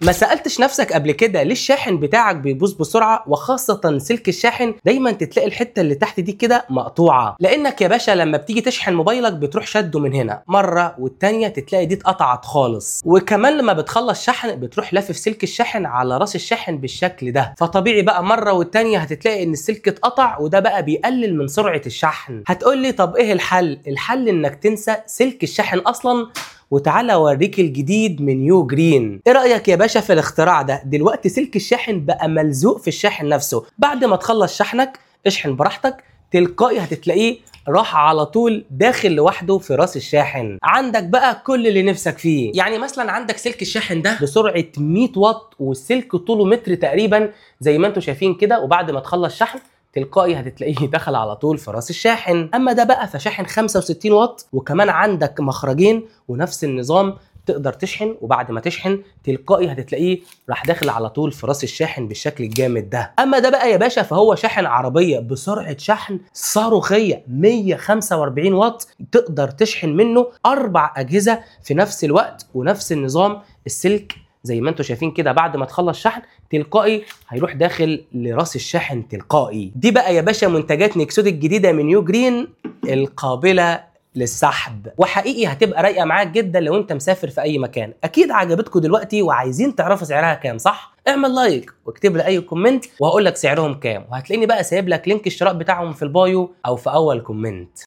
ما سالتش نفسك قبل كده ليه الشاحن بتاعك بيبوظ بسرعه وخاصه سلك الشاحن دايما تتلاقي الحته اللي تحت دي كده مقطوعه لانك يا باشا لما بتيجي تشحن موبايلك بتروح شده من هنا مره والتانيه تتلاقي دي اتقطعت خالص وكمان لما بتخلص شحن بتروح لافف سلك الشاحن على راس الشاحن بالشكل ده فطبيعي بقى مره والتانيه هتتلاقي ان السلك اتقطع وده بقى بيقلل من سرعه الشحن هتقول لي طب ايه الحل الحل انك تنسى سلك الشاحن اصلا وتعالى اوريك الجديد من يو جرين ايه رايك يا باشا في الاختراع ده دلوقتي سلك الشاحن بقى ملزوق في الشاحن نفسه بعد ما تخلص شحنك اشحن براحتك تلقائي هتتلاقيه راح على طول داخل لوحده في راس الشاحن عندك بقى كل اللي نفسك فيه يعني مثلا عندك سلك الشاحن ده بسرعه 100 واط والسلك طوله متر تقريبا زي ما انتم شايفين كده وبعد ما تخلص شحن تلقائي هتتلاقيه دخل على طول في راس الشاحن اما ده بقى فشاحن 65 واط وكمان عندك مخرجين ونفس النظام تقدر تشحن وبعد ما تشحن تلقائي هتتلاقيه راح داخل على طول في راس الشاحن بالشكل الجامد ده اما ده بقى يا باشا فهو شاحن عربيه بسرعه شحن صاروخيه 145 واط تقدر تشحن منه اربع اجهزه في نفس الوقت ونفس النظام السلك زي ما انتم شايفين كده بعد ما تخلص شحن تلقائي هيروح داخل لراس الشاحن تلقائي دي بقى يا باشا منتجات نيكسود الجديده من يو جرين القابله للسحب وحقيقي هتبقى رايقه معاك جدا لو انت مسافر في اي مكان اكيد عجبتكم دلوقتي وعايزين تعرفوا سعرها كام صح اعمل لايك واكتب لي اي كومنت وهقول لك سعرهم كام وهتلاقيني بقى سايب لك لينك الشراء بتاعهم في البايو او في اول كومنت